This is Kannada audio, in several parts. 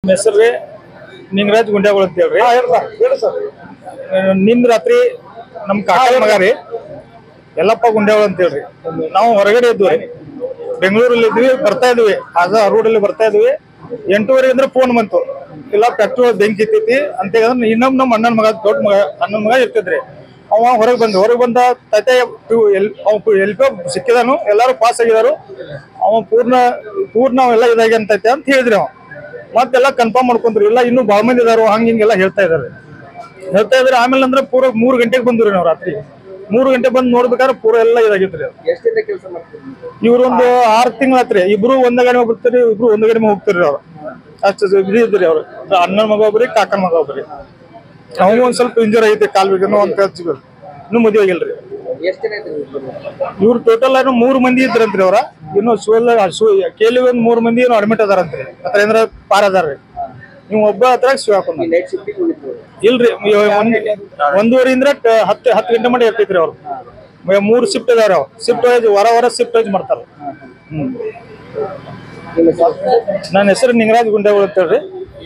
ನಮ್ಮ ಹೆಸರು ರೀ ನಿಂಗರಾಜ್ ಗುಂಡ್ಯಾಗಳು ಅಂತ ಹೇಳ್ರಿ ಹೇಳಿ ಸರ್ ನಿಂದ್ ರಾತ್ರಿ ನಮ್ ಕಾಕ ಮಗ ರೀ ಯಲ್ಲಪ್ಪ ಗುಂಡ್ಯಾಗಳು ಅಂತ ಹೇಳ್ರಿ ನಾವು ಹೊರಗಡೆ ಇದ್ವಿ ಬೆಂಗಳೂರಲ್ಲಿ ಇದ್ವಿ ಬರ್ತಾ ಇದ್ವಿ ಆಗ ರೋಡಲ್ಲಿ ಬರ್ತಾ ಇದ್ವಿ ಎಂಟೂವರೆ ಅಂದ್ರೆ ಫೋನ್ ಬಂತು ಇಲ್ಲ ಫ್ಯಾಕ್ಟ್ರಿ ಬೆಂಕಿ ಇತ್ತೈತಿ ಅಂತ ಹೇಳಿದ್ರೆ ಇನ್ನೊಬ್ಬ ನಮ್ಮ ಅಣ್ಣನ ಮಗ ದೊಡ್ಡ ಮಗ ಅಣ್ಣನ ಮಗ ಇರ್ತಿದ್ರಿ ಅವ ಹೊರಗೆ ಬಂದ ಹೊರಗೆ ಬಂದ ತತೆ ಎಲ್ ಅವ ಎಲ್ ಪಿ ಸಿಕ್ಕಿದಾನು ಎಲ್ಲಾರು ಪಾಸ್ ಆಗಿದಾರು ಅವ ಪೂರ್ಣ ಪೂರ್ಣ ಅವೆಲ್ಲ ಇದಾಗಿ ಅಂತೈತೆ ಅಂತ ಹೇಳಿದ್ರಿ ಅವ ಮತ್ತೆಲ್ಲ ಕನ್ಫರ್ಮ್ ಮಾಡ್ಕೊಂಡ್ರು ಇಲ್ಲ ಇನ್ನೂ ಭಾಳ ಮಂದಿ ಇದಾರು ಹಂಗ ಹಿಂಗೆಲ್ಲ ಹೇಳ್ತಾ ಇದಾರೆ ಹೇಳ್ತಾ ಇದ್ರೆ ಆಮೇಲೆ ಅಂದ್ರೆ ಪೂರ ಮೂರು ಗಂಟೆಗೆ ಬಂದ್ರಿ ನಾವು ರಾತ್ರಿ ಮೂರು ಗಂಟೆ ಬಂದು ನೋಡ್ಬೇಕಾದ್ರೆ ಪೂರ ಎಲ್ಲ ಇದಾಗಿತ್ರಿ ಅದು ಎಷ್ಟಿಂದ ಕೆಲಸ ಮಾಡ್ತೀರಿ ಇವ್ರು ಒಂದು ಆರು ತಿಂಗಳಾತ್ರಿ ಇಬ್ರು ಒಂದ ಗಾಡಿ ಹೋಗ್ಬಿಡ್ತಾರಿ ಇಬ್ರು ಒಂದ ಗಾಡಿ ಹೋಗ್ತಾರ್ರಿ ಅವ್ರು ಅಷ್ಟು ಇದು ಇದ್ರಿ ಅವ್ರು ಅಣ್ಣನ ಮಗ ಒಬ್ರಿ ಕಾಕನ ಮಗ ಒಬ್ರಿ ಅವ್ನು ಒಂದ್ ಸ್ವಲ್ಪ ಇಂಜರ್ ಐತಿ ಕಾಲ್ ಬಿದ್ದನು ಅಂತ ಹಚ್ಚಿದ್ರು ಇನ್ನೂ ಮದುವೆ ಆಗಿಲ್ರಿ ಎಷ್ಟು ಜನ ಇದ್ರಿ ಇಬ್ರು? ಇವ್ರು ಟೋಟಲ್ ಏನು ಮೂರು ಮಂದಿ ಇದ್ರಂತ್ರಿ ಅವ್ರ ಇನ್ನು ಸುವೆಲ್ಲ ಕೇಳಿ ಒಂದ್ ಮೂರು ಮಂದಿ ಏನು ಅಡ್ಮಿಟ್ ಅದಾರಂತ್ರಿ ಹತ್ರ ಏನಾರ ಪಾರ್ ಅದಾರ್ರಿ ನೀವು ಒಬ್ಬ ಹತ್ರ ಶಿವ ಹಾಕೊಂಡ್ ಈ ನೈಟ್ ಶಿಫ್ಟಿಗೆ ಹೋಗಿದ್ರು ಇಲ್ರಿ ಇವ- ಒಂದ್ ಒಂದೂವರೆಯಿಂದ ಟ- ಹತ್ತು ಹತ್ತು ಗಂಟೆ ಮಾಡಿ ಇರ್ತೈತ್ರಿ ಅವ್ರು ಮ- ಮೂರು ಶಿಫ್ಟ್ ಇದಾವ್ರಿ ಅವ್ರು ಶಿಫ್ಟ್ ವೈಸ್ ವಾರ ವಾರ ಶಿಫ್ಟ್ ವೈಸ್ ಮಾಡ್ತಾರ ಹ್ಮ್ ನಿಮ್ಮ ಸರ್ ನನ್ನ ಹೆಸರು ನಿಂಗರಾಜ್ ಗುಂಡೇಗಳು ಅಂತ ಹೇಳ್ರಿ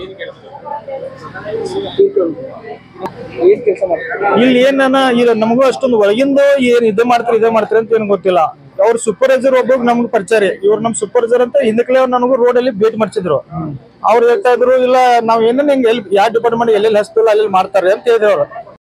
ಏನ್ ಕೆಲಸ ಮಾಡ್ತೀರಿ ಇಲ್ಲಿ ಏನ್ ನಾನ ಈಗ ನಮಗೂ ಅಷ್ಟೊಂದು ಒಳಗಿಂದ ಏನ್ ಇದು ಮಾಡ್ತಾರೆ ಇದೇ ಮಾಡ್ತಾರೆ ಅಂತ ಏನು ಗೊತ್ತಿಲ್ಲ ಅವ್ರ ಸೂಪರ್ವೈಸರ್ ಒಬ್ಬರು ನಮ್ಗೆ ಪರಿಚಯ ರೀ ಇವ್ರು ನಮ್ ಸೂಪರ್ವೈಸರ್ ಅಂತ ಹಿಂದಕ್ಲೆ ಅವ್ರು ನನಗೂ ರೋಡ್ ಅಲ್ಲಿ ಭೇಟಿ ಮಾಡ್ಸಿದ್ರು ಅವ್ರು ಹೇಳ್ತಾ ಇದ್ರು ಇಲ್ಲ ನಾವ್ ಏನೇನ್ ಹಿಂಗ್ ಎಲ್ಲಿ ಯಾವ ಡಿಪಾರ್ಟ್ಮೆಂಟ್ ಎಲ್ಲೆಲ್ಲಿ ಹಸ್ತಿಲ್ಲ ಅಲ್ಲಿ ಮಾಡ್ತಾರೆ ಅಂತ ಹೇಳಿದ್ರು ಅವ್ರು